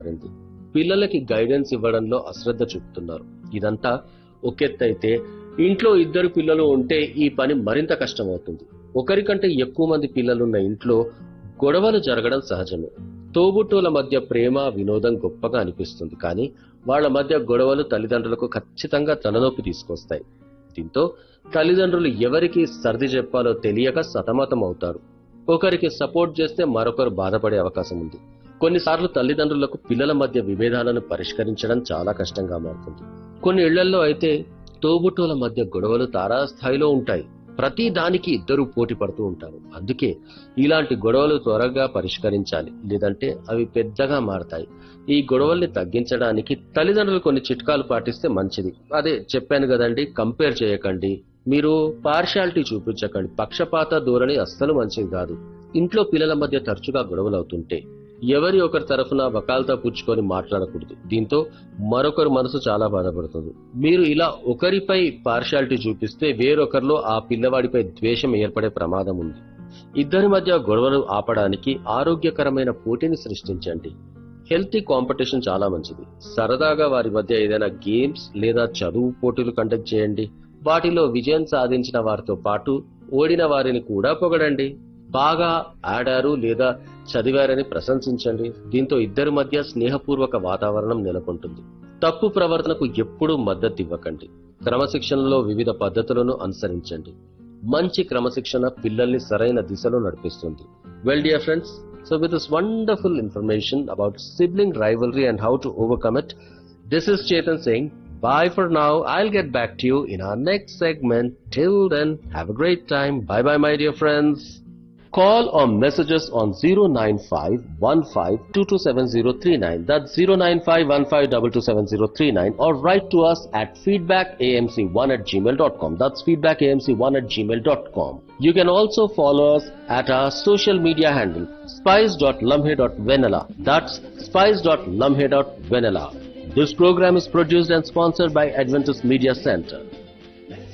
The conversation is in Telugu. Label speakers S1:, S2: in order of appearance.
S1: మారింది పిల్లలకి గైడెన్స్ ఇవ్వడంలో అశ్రద్ధ చూపుతున్నారు ఇదంతా ఒకెత్తైతే ఇంట్లో ఇద్దరు పిల్లలు ఉంటే ఈ పని మరింత కష్టమవుతుంది ఒకరికంటే ఎక్కువ మంది పిల్లలున్న ఇంట్లో గొడవలు జరగడం సహజమే తోబుట్టువుల మధ్య ప్రేమ వినోదం గొప్పగా అనిపిస్తుంది కానీ వాళ్ళ మధ్య గొడవలు తల్లిదండ్రులకు ఖచ్చితంగా తలనొప్పి తీసుకొస్తాయి దీంతో తల్లిదండ్రులు ఎవరికి సర్ది చెప్పాలో తెలియక సతమతం అవుతారు ఒకరికి సపోర్ట్ చేస్తే మరొకరు బాధపడే అవకాశం ఉంది కొన్నిసార్లు తల్లిదండ్రులకు పిల్లల మధ్య విభేదాలను పరిష్కరించడం చాలా కష్టంగా మారుతుంది కొన్ని ఇళ్లలో అయితే తోబుట్టువుల మధ్య గొడవలు తారాస్థాయిలో ఉంటాయి ప్రతి దానికి ఇద్దరు పోటీ పడుతూ ఉంటారు అందుకే ఇలాంటి గొడవలు త్వరగా పరిష్కరించాలి లేదంటే అవి పెద్దగా మారతాయి ఈ గొడవల్ని తగ్గించడానికి తల్లిదండ్రులు కొన్ని చిట్కాలు పాటిస్తే మంచిది అదే చెప్పాను కదండి కంపేర్ చేయకండి మీరు పార్షాలిటీ చూపించకండి పక్షపాత ధోరణి అస్సలు మంచిది కాదు ఇంట్లో పిల్లల మధ్య తరచుగా గొడవలు అవుతుంటే ఎవరి ఒకరి తరఫున వకాల్తా పుచ్చుకొని మాట్లాడకూడదు దీంతో మరొకరు మనసు చాలా బాధపడుతుంది మీరు ఇలా ఒకరిపై పార్షాలిటీ చూపిస్తే వేరొకరిలో ఆ పిల్లవాడిపై ద్వేషం ఏర్పడే ప్రమాదం ఉంది ఇద్దరి మధ్య గొడవలు ఆపడానికి ఆరోగ్యకరమైన పోటీని సృష్టించండి హెల్తీ కాంపిటీషన్ చాలా మంచిది సరదాగా వారి మధ్య ఏదైనా గేమ్స్ లేదా చదువు పోటీలు కండక్ట్ చేయండి వాటిలో విజయం సాధించిన వారితో పాటు ఓడిన వారిని కూడా పొగడండి బాగా ఆడారు లేదా చదివారని ప్రశంసించండి దీంతో ఇద్దరి మధ్య స్నేహపూర్వక వాతావరణం నెలకొంటుంది తప్పు ప్రవర్తనకు ఎప్పుడూ మద్దతు ఇవ్వకండి క్రమశిక్షణలో వివిధ పద్ధతులను అనుసరించండి మంచి క్రమశిక్షణ పిల్లల్ని సరైన దిశలో నడిపిస్తుంది well dear friends so with this wonderful information about sibling rivalry and how to overcome it this is Chetan Singh Bye for now. I'll get back to you in our next segment. Till then, have a great time. Bye bye, my dear friends. Call or message us on 09515227039. That's 09515227039 or write to us at feedbackamc1 at gmail.com. That's feedbackamc1 at gmail.com. You can also follow us at our social media handle spice.lumhe.vanilla. That's spice.lumhe.vanilla. This program is produced and sponsored by Adventist Media Center.